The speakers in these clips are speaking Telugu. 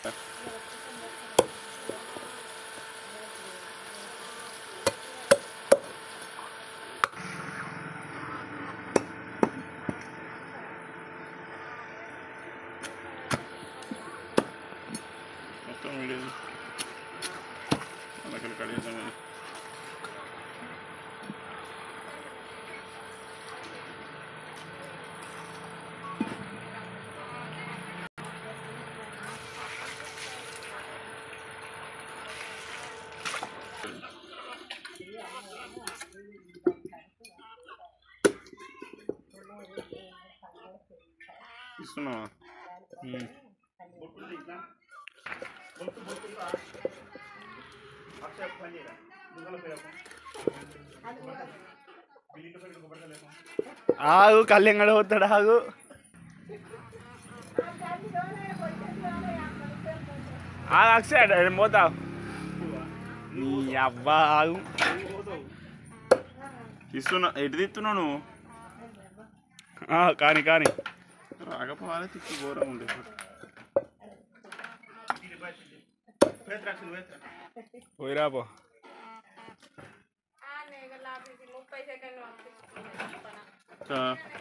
మొత్తం వీడియో మనకి కడిగేద్దాం కానీ ఇస్తున్నావా ఉమ్. ఆగు కళ్యాణ్ పోతాడు ఆగు ఆగు అక్షయ్ నేను పోతా నీ అబ్బా ఆగు ఇస్తున్నా ఎటు తిత్తున్నావు నువ్వు ఆ, కానీ కానీ రాకపోవాలి తిప్పి ఘోరం ఉండే పోయిరా పో ముప్పై సెకండ్లు ఆ,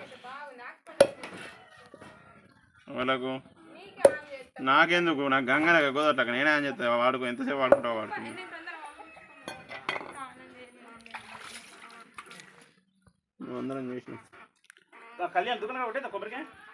వాళ్ళకు నాకెందుకు నాకు గంగన కుదరట్లక నేనే అని చెప్తా వాడుకో ఎంతసేపు వాడుకుంటావు వాడుకో నువ్వు అందరం చేసి కళ్యాణ్ దుకాణం కొట్టేదా కొబ్బరికాయ